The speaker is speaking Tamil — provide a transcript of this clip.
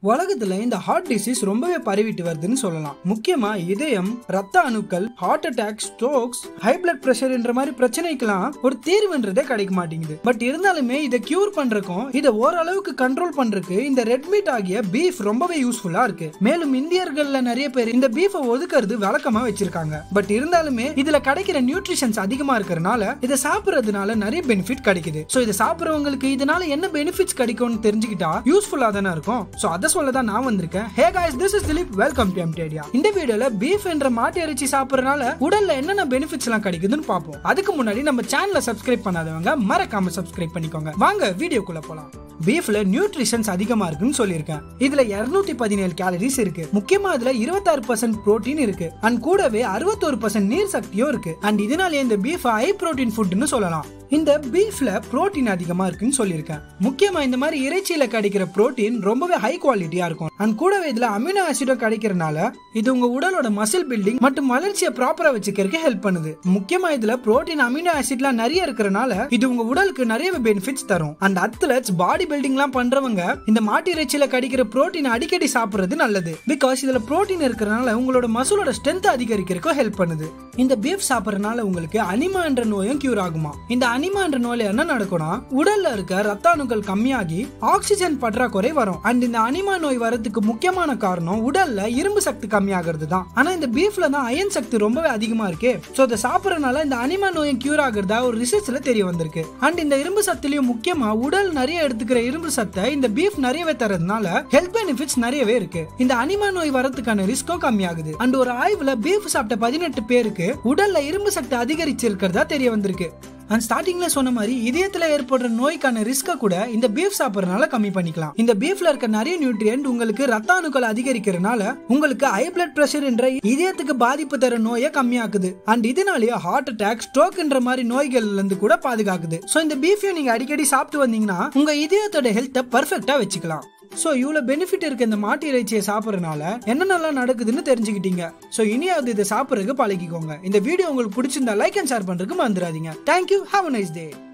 உலகத்துல இந்த ஹார்ட் டிசீஸ் ரொம்பவே பரவிட்டு வருதுன்னு சொல்லலாம் முக்கியமா இதயம் ரத்த அணுக்கள் heart attack strokes high blood பிரஷர்ன்ற மாதிரி பிரச்சனைக்கெல்லாம் ஒரு தீர்வுன்றதே கிடைக்க மாட்டேங்குது பட் இருந்தாலுமே இதை கியூர் பண்றதுக்கும் இதை ஓரளவுக்கு கண்ட்ரோல் பண்றதுக்கு இந்த ரெட் மீட் ஆகிய பீஃப் ரொம்பவே யூஸ்ஃபுல்லா இருக்கு மேலும் இந்தியர்கள்ல நிறைய பேர் இந்த பீஃபை ஒதுக்குறது வழக்கமா வச்சிருக்காங்க பட் இருந்தாலுமே இதுல கிடைக்கிற நியூட்ரிஷன்ஸ் அதிகமா இருக்கறனால இதை சாப்பிடுறதுனால நிறைய பெனிஃபிட் கிடைக்குது சோ இதை சாப்பிடுறவங்களுக்கு இதனால என்ன பெனிஃபிட்ஸ் கிடைக்கும்னு தெரிஞ்சுக்கிட்டா யூஸ்ஃபுல்லா தானே இருக்கும் சோ அதை சொல்ல தான் நான் வந்திருக்கேன் hey guys this is Dilip welcome to எம்டேடியா இந்த வீடியோல பீஃப் என்ற மாட்டு இறைச்சி சாப்பிடுறதுனால உடல்ல என்னென்ன பெனிஃபிட்ஸ் எல்லாம் கிடைக்குதுன்னு பார்ப்போம் அதுக்கு முன்னாடி நம்ம சேனலை சப்ஸ்கிரைப் பண்ணாதவங்க மறக்காம சப்ஸ்கிரைப் பண்ணிக்கோங்க வாங்க வீடியோக்குள்ள போலாம் பீஃப்ல நியூட்ரிஷன்ஸ் அதிகமா இருக்குன்னு சொல்லியிருக்கேன் இதுல 217 பதினேழு கேலரிஸ் இருக்கு முக்கியமா இதுல 26% பர்சன்ட் புரோட்டீன் இருக்கு அண்ட் கூடவே 61% பர்சன்ட் நீர் சக்தியும் இருக்கு அண்ட் இதனாலே இந்த பீஃப் ஹை புரோட்டீன் ஃபுட்னு சொல்லலாம் இந்த பீஃப்ல புரோட்டீன் அதிகமா இருக்குன்னு சொல்லியிருக்கேன் முக்கியமா இந்த மாதிரி இறைச்சியில கிடைக்கிற புரோட்டீன் ரொம்பவே ஹை குவாலிட்டியா இருக்கும் அண்ட் கூடவே இதுல அமினோ ஆசிடும் கிடைக்கிறனால இது உங்க உடலோட மசில் பில்டிங் மற்றும் வளர்ச்சியை ப்ராப்பரா வச்சுக்கிறதுக்கு ஹெல்ப் பண்ணுது முக்கியமா இதுல புரோட்டீன் அமினோ ஆசிட்லாம் நிறைய இருக்கிறனால இது உங்க உடலுக்கு நிறைய பெனிஃபிட்ஸ் தரும் அண்ட் அத்லெட்ஸ் பாடி பில்டிங்லாம் பண்றவங்க இந்த மாட்டு இறைச்சியில கிடைக்கிற புரோட்டீன் அடிக்கடி சாப்பிடுறது நல்லது பிகாஸ் இதுல புரோட்டீன் இருக்கிறனால உங்களோட மசிலோட ஸ்ட்ரென்த் அதிகரிக்கிறதுக்கும் ஹெல்ப் பண்ணுது இந்த பீஃப் சாப்பிடறதுனால உங்களுக்கு அனிமா என்ற நோயும் கியூர் ஆகுமா இந்த அனிமா என்ற நோயில என்ன நடக்கும்னா உடல்ல இருக்க ரத்த அணுக்கள் கம்மியாகி ஆக்சிஜன் பற்றாக்குறை வரும் அண்ட் இந்த அனிமா நோய் வரதுக்கு முக்கியமான காரணம் உடல்ல இரும்பு சக்தி கம்மியாகிறது தான் ஆனா இந்த பீஃப்ல தான் அயன் சக்தி ரொம்பவே அதிகமா இருக்கு சோ இதை சாப்பிடறதுனால இந்த அனிமா நோயும் கியூர் ஆகுறதா ஒரு ரிசர்ச்ல தெரிய வந்திருக்கு அண்ட் இந்த இரும்பு சத்துலயும் முக்கியமா உடல் நிறைய எடுத்துக்கிற இரும்பு சத்தை இந்த பீஃப் நிறையவே தரதுனால ஹெல்த் பெனிஃபிட்ஸ் நிறையவே இருக்கு இந்த அனிமா நோய் வரதுக்கான ரிஸ்க்கும் கம்மியாகுது அண்ட் ஒரு ஆய்வுல பீஃப் சாப்பிட்ட பதினெட்டு பேருக்கு உடல்ல இரும்பு சக்தி அதிகரிச்சிருக்கிறதா தெரிய வந்திருக்கு அண்ட் ஸ்டார்டிங்ல சொன்ன மாதிரி இதயத்துல ஏற்படுற நோய்க்கான ரிஸ்க கூட இந்த பீஃப் சாப்பிடறதுனால கம்மி பண்ணிக்கலாம் இந்த பீஃப்ல இருக்க நிறைய நியூட்ரியன்ட் உங்களுக்கு ரத்த அணுக்கள் அதிகரிக்கிறதுனால உங்களுக்கு ஹை பிளட் பிரஷர் என்ற இதயத்துக்கு பாதிப்பு தர நோயை கம்மியாக்குது அண்ட் இதனாலேயே ஹார்ட் அட்டாக் ஸ்ட்ரோக்ன்ற மாதிரி நோய்கள்ல இருந்து கூட பாதுகாக்குது சோ இந்த பீஃபையும் நீங்க அடிக்கடி சாப்பிட்டு வந்தீங்கன்னா உங்க இதயத்தோட ஹெல்த்தை பர்ஃபெக்டா வச்சுக்கலாம் ஸோ இவ்வளோ பெனிஃபிட் இருக்க இந்த மாட்டு இறைச்சியை சாப்பிட்றதுனால என்னென்னலாம் நடக்குதுன்னு தெரிஞ்சுக்கிட்டீங்க ஸோ இனியாவது இதை சாப்பிட்றதுக்கு பழகிக்கோங்க இந்த வீடியோ உங்களுக்கு பிடிச்சிருந்தா லைக் அண்ட் ஷேர் பண்ணுறதுக்கு மறந்துடாதீங்க thank you have a nice day